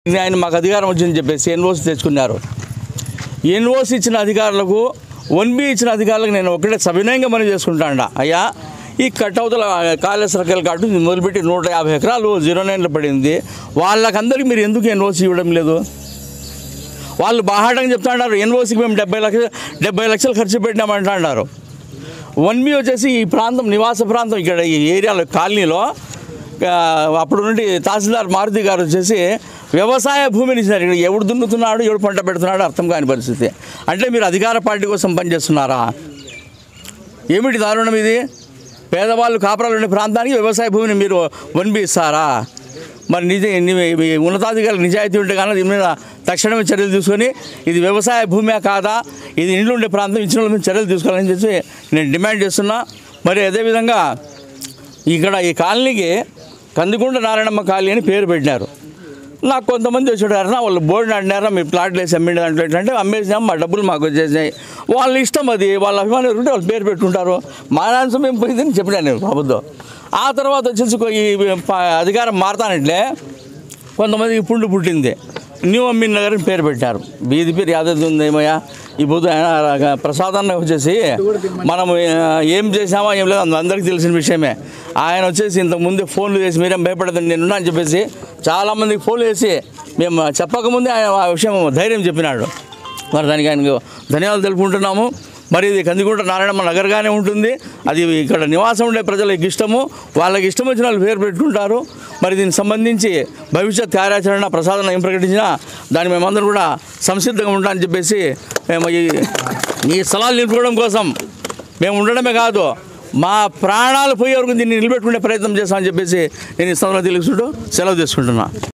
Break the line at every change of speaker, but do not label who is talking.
ఆయన మాకు అధికారం వచ్చిందని చెప్పేసి ఎన్ఓసి తెచ్చుకున్నారు ఎన్ఓసి ఇచ్చిన అధికారులకు వన్ బి ఇచ్చిన అధికారులకు నేను ఒకటే సవినయంగా మనం చేసుకుంటాను అయ్యా ఈ కట్టవతల కాళేశ్వర సర్కిల్ కాటు మొదలుపెట్టి నూట యాభై ఎకరాలు జీరో నైన్లో పడింది వాళ్ళకందరికీ మీరు ఎందుకు ఎన్ఓసి ఇవ్వడం లేదు వాళ్ళు బాహాటంగా చెప్తున్నారు ఎన్ఓసికి మేము డెబ్బై లక్షలు డెబ్బై లక్షలు ఖర్చు పెట్టినామంటున్నారు వన్ బి వచ్చేసి ఈ ప్రాంతం నివాస ప్రాంతం ఇక్కడ ఈ ఏరియాలో కాలనీలో ఆ, అప్పుడు నుండి తహసీల్దార్ మారుతి గారు వచ్చేసి వ్యవసాయ భూమిని ఇచ్చినారు ఇక్కడ ఎవడు దున్నుతున్నాడు ఎవడు పంట పెడుతున్నాడు అర్థం కాని పరిస్థితి అంటే మీరు అధికార పార్టీ కోసం పనిచేస్తున్నారా ఏమిటి దారుణం ఇది పేదవాళ్ళు కాపురాలు ఉండే ప్రాంతానికి వ్యవసాయ భూమిని మీరు వన్ బి ఇస్తారా మరి నిజ ని- మీ ఉన్నతాధికారులు నిజాయితీ ఉంటే కానీ దీని మీద తక్షణమే చర్యలు తీసుకొని ఇది వ్యవసాయ భూమే కాదా ఇది ఇండ్లు ఉండే ప్రాంతం ఇచ్చిన వాళ్ళ మీద చర్యలు తీసుకోవాలని చెప్పి నేను డిమాండ్ చేస్తున్నా మరి అదేవిధంగా ఇక్కడ ఈ కాలనీకి కందికుంట నారాయణమ్మ కాలనీ అని పేరు పెట్టినారు నాకు కొంతమంది వచ్చారు వాళ్ళు బోర్డు అడినారా మీ ప్లాట్లు వేసి అమ్మిండి దాంట్లో ఎట్లా అంటే అమ్మేసాం మా డబ్బులు మాకు వచ్చేసాయి వాళ్ళ ఇష్టం అది వాళ్ళ అభిమానులు ఉంటే వాళ్ళు పేరు పెట్టుకుంటారు మా నాన్న మేము పోయిందని చెప్పినాను నేను బాబుతో ఆ తర్వాత వచ్చేసి కొ- ఈ ప- అధికారం మారతానంటే కొంతమందికి పుండు పుట్టింది న్యూ అమ్మిన్ నగర్ అని పేరు పెట్టారు వీధి పేరు యాదవ్ ఉందేమయ్యా ఈ బుద్ధ ప్రసాదాన్ని వచ్చేసి మనం ఆ, ఏం చేసామా ఏం లేదు అంద- అందరికీ తెలిసిన విషయమే ఆయన వచ్చేసి ఇంతకు ముందే ఫోన్లు చేసి మీరేం భయపడదండి నేను అని చెప్పేసి చాలామందికి ఫోన్లు చేసి మేము చెప్పకముందే ఆయన ఆ విషయం ధైర్యం చెప్పినాడు మరి దానికి ఆయనకు ధన్యవాదాలు తెలుపుకుంటున్నాము మరి ఇది కందికుంట నారాయణమ్మ నగర్గానే ఉంటుంది అది ఇక్కడ నివాసం ఉండే ప్రజలకు ఇష్టము వాళ్ళకి ఇష్టం వచ్చిన వాళ్ళు పేరు పెట్టుకుంటారు మరి దీనికి సంబంధించి భవిష్యత్ కార్యాచరణ ప్రసాదం ఏం ప్రకటించినా దాన్ని మేమందరం కూడా సంసిద్ధంగా ఉంటామని చెప్పేసి మేము ఈ ఈ స్థలాలు నిలుపుకోవడం కోసం మేము ఉండడమే కాదు మా ప్రాణాలు పోయే వరకు దీన్ని నిలబెట్టుకునే ప్రయత్నం చేస్తామని చెప్పేసి నేను ఈ స్థలంలో తెలుసుకుంటూ సెలవు తీసుకుంటున్నా